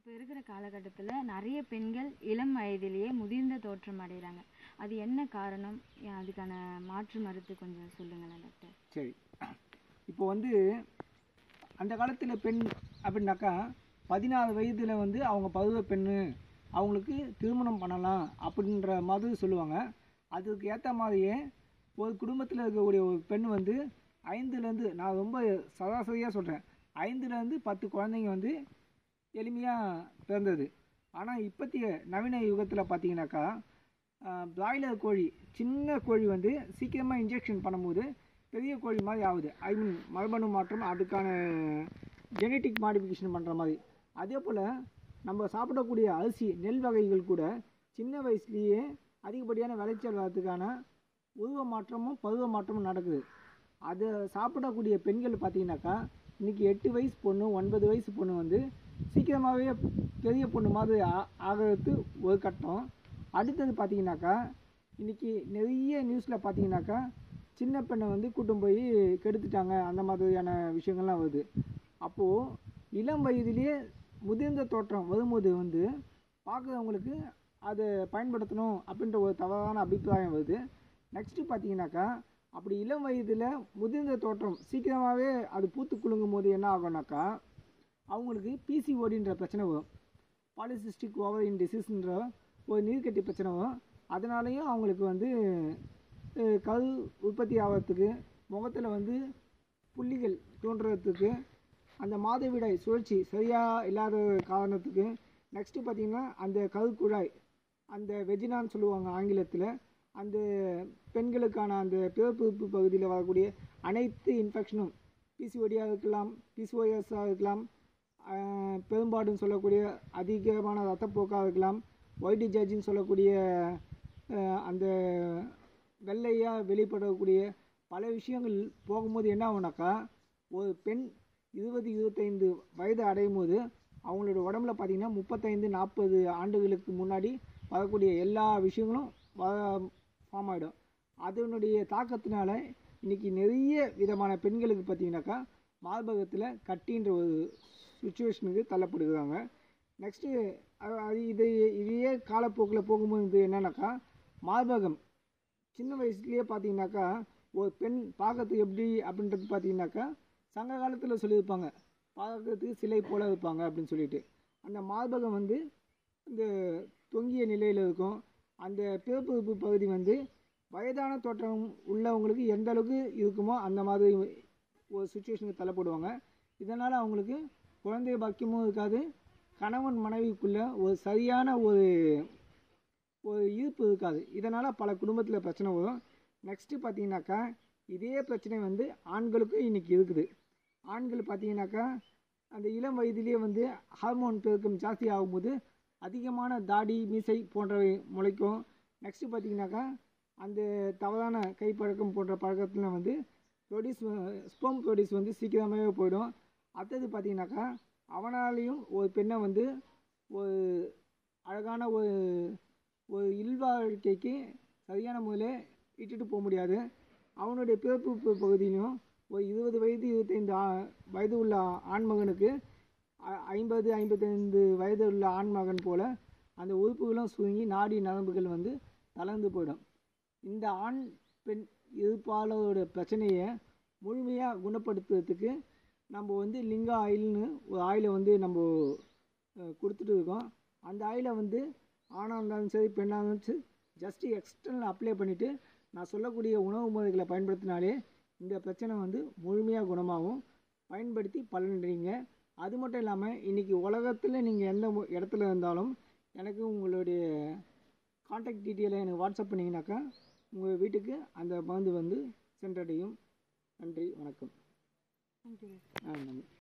இப்போ இருக்கிற காலகட்டத்தில் நிறைய பெண்கள் இளம் வயதிலேயே முதிர்ந்த தோற்றம் அடைகிறாங்க அது என்ன காரணம் ஏன் அதுக்கான மாற்று மருத்து கொஞ்சம் சொல்லுங்களேன் டாக்டர் சரி இப்போ வந்து அந்த காலத்தில் பெண் அப்படின்னாக்கா பதினாறு வயதில் வந்து அவங்க பருவ பெண்ணு அவங்களுக்கு திருமணம் பண்ணலாம் அப்படின்ற மாதிரி சொல்லுவாங்க அதுக்கு ஏற்ற மாதிரியே ஒரு குடும்பத்தில் இருக்கக்கூடிய ஒரு பெண் வந்து ஐந்துலேருந்து நான் ரொம்ப சராசரியாக சொல்கிறேன் ஐந்துலேருந்து பத்து குழந்தைங்க வந்து எளிமையாக பிறந்தது ஆனால் இப்போத்திய நவீன யுகத்தில் பார்த்தீங்கன்னாக்கா பிராய்லர் கோழி சின்ன கோழி வந்து சீக்கிரமாக இன்ஜெக்ஷன் பண்ணும்போது பெரிய கோழி மாதிரி ஆகுது ஐ மீன் மரபணு மாற்றம் அதுக்கான ஜெனட்டிக் மாடிஃபிகேஷன் பண்ணுற மாதிரி அதே போல் நம்ம சாப்பிடக்கூடிய அரிசி நெல் வகைகள் கூட சின்ன வயசுலேயே அதிகப்படியான விளைச்சல் வரதுக்கான உருவ மாற்றமும் பருவ மாற்றமும் நடக்குது அதை சாப்பிடக்கூடிய பெண்கள் பார்த்தீங்கன்னாக்கா இன்றைக்கி எட்டு வயசு பொண்ணு ஒன்பது வயசு பொண்ணு வந்து சீக்கிரமாகவே பெரிய பொண்ணு மாதிரி ஆ- ஆகிறது ஒரு கட்டம் அடுத்தது பார்த்தீங்கன்னாக்கா இன்றைக்கி நிறைய நியூஸில் பார்த்தீங்கன்னாக்கா சின்ன பெண்ணை வந்து கூட்டும் போய் கெடுத்துட்டாங்க அந்த மாதிரியான விஷயங்கள்லாம் வருது அப்போது இளம் வயதிலேயே முதிர்ந்த தோற்றம் வரும்போது வந்து பார்க்குறவங்களுக்கு அதை பயன்படுத்தணும் அப்படின்ற ஒரு தவறான அபிப்பிராயம் வருது நெக்ஸ்ட்டு பார்த்தீங்கன்னாக்கா அப்படி இளம் வயதில் முதிர்ந்த தோற்றம் சீக்கிரமாகவே அது பூத்து குலுங்கும் போது என்ன ஆகும்னாக்கா அவங்களுக்கு பிசிஓடின்ற பிரச்சனை வரும் பாலிசிஸ்டிக் ஓவரின் டிசீஸ்ன்ற ஒரு நீர்க்கட்டி பிரச்சனை வரும் அதனாலேயும் அவங்களுக்கு வந்து அஹ், கரு உற்பத்தி ஆகிறதுக்கு முகத்தில் வந்து புள்ளிகள் தோன்றதுக்கு அந்த மாதவிடாய் சுழற்சி சரியாக இல்லாத காரணத்துக்கு நெக்ஸ்ட்டு பார்த்திங்கன்னா அந்த கருக்குழாய் அந்த வெஜினான்னு சொல்லுவாங்க ஆங்கிலத்தில் அந்த பெண்களுக்கான அந்த பிறப்புறுப்பு பகுதியில் வரக்கூடிய அனைத்து இன்ஃபெக்ஷனும் பிசிஓடியாக இருக்கலாம் பிசிஓஎஸ்ஸாக இருக்கலாம் ஆஹ் பெரும்பாடுன்னு சொல்லக்கூடிய அதிகமான ரத்தப்போக்காக இருக்கலாம் ஒயிட் ஜட்ஜின்னு சொல்லக்கூடிய ஆஹ் அந்த வெள்ளையாக வெளிப்படக்கூடிய பல விஷயங்கள் போகும்போது என்ன ஆகுனாக்கா ஒரு பெண் இருபது இருபத்தைந்து வயது அடையும் போது அவங்களோட உடம்புல பார்த்திங்கன்னா முப்பத்தைந்து நாற்பது ஆண்டுகளுக்கு முன்னாடி வரக்கூடிய எல்லா விஷயங்களும் ஃபார்ம் ஆகிடும் அதனுடைய தாக்கத்தினால இன்றைக்கி நிறைய விதமான பெண்களுக்கு பார்த்தீங்கன்னாக்கா மார்பகத்தில் கட்டின்ற ஒரு சுச்சுவேஷனுக்கு தள்ளப்படுகிறாங்க நெக்ஸ்ட்டு அது இது இதையே காலப்போக்கில் போகும்போது இது என்னன்னாக்கா மார்பகம் சின்ன வயசுலேயே பார்த்தீங்கன்னாக்கா ஒரு பெண் பார்க்கறதுக்கு எப்படி அப்படின்றது பார்த்தீங்கன்னாக்கா சங்க காலத்தில் சொல்லியிருப்பாங்க பார்க்கறதுக்கு சிலை போல இருப்பாங்க அப்படின்னு சொல்லிட்டு அந்த மார்பகம் வந்து இந்த தொங்கிய நிலையில் இருக்கும் அந்த பிறப்புறுப்பு பகுதி வந்து வயதான தோற்றம் உள்ளவங்களுக்கு எந்த அளவுக்கு இருக்குமோ அந்த மாதிரி ஒரு சுச்சுவேஷனுக்கு தள்ளப்படுவாங்க இதனால் அவங்களுக்கு குழந்தை பாக்கியமும் இருக்காது கணவன் மனைவிக்குள்ள ஒரு சரியான ஒரு ஒரு ஈர்ப்பு இருக்காது இதனால் பல குடும்பத்தில் பிரச்சனை வரும் நெக்ஸ்ட்டு பார்த்தீங்கன்னாக்கா இதே பிரச்சனை வந்து ஆண்களுக்கும் இன்றைக்கி இருக்குது ஆண்கள் பார்த்தீங்கன்னாக்கா அந்த இளம் வயதிலேயே வந்து ஹார்மோன் பெருக்கம் ஜாஸ்தி ஆகும்போது அதிகமான தாடி மீசை போன்றவை முளைக்கும் நெக்ஸ்ட்டு பார்த்தீங்கன்னாக்கா அந்த தவறான கைப்பழக்கம் போன்ற பழக்கத்தில் வந்து ப்ரொடியூஸ் ஸ்போம் ப்ரொடியூஸ் வந்து சீக்கிரமாகவே போயிடும் அடுத்தது பார்த்தீங்கன்னாக்கா அவனாலையும் ஒரு பெண்ணை வந்து ஒரு அழகான ஒரு ஒரு இல்வாழ்க்கைக்கு சரியான முறையில் இட்டுட்டு போக முடியாது அவனுடைய பிறப்பு பகுதியிலும் ஒரு இருபது வயது இருபத்தைந்து ஆ- வயது உள்ள ஆண்மகனுக்கு ஐ- ஐம்பது ஐம்பத்தைந்து வயது உள்ள ஆண்மகன் போல் அந்த உறுப்புகளும் சுருங்கி நாடி நரம்புகள் வந்து தளர்ந்து போயிடும் இந்த ஆண் பெண் இருப்பாளரோட பிரச்சனையை முழுமையாக குணப்படுத்துறதுக்கு நம்ம வந்து லிங்கா ஆயில்னு ஒரு ஆயிலை வந்து நம்ம அஹ், கொடுத்துட்டு இருக்கோம் அந்த ஆயிலை வந்து ஆணாக இருந்தாலும் சரி பெண்ணாக இருந்தாலும் சரி ஜஸ்ட் எக்ஸ்டர்னல் அப்ளை பண்ணிவிட்டு நான் சொல்லக்கூடிய உணவு முறைகளை பயன்படுத்தினாலே இந்த பிரச்சனை வந்து முழுமையாக குணமாகும் பயன்படுத்தி பலனடைங்க அது மட்டும் இல்லாமல் இன்றைக்கி உலகத்தில் நீங்கள் எந்த மு- இடத்துல இருந்தாலும் எனக்கு உங்களுடைய காண்டாக்ட் டீட்டெயிலை எனக்கு வாட்ஸ்அப் பண்ணிங்கனாக்கா உங்கள் வீட்டுக்கு அந்த மருந்து வந்து சென்றடையும் நன்றி வணக்கம் தேங்க்யூ ஆ நன்றி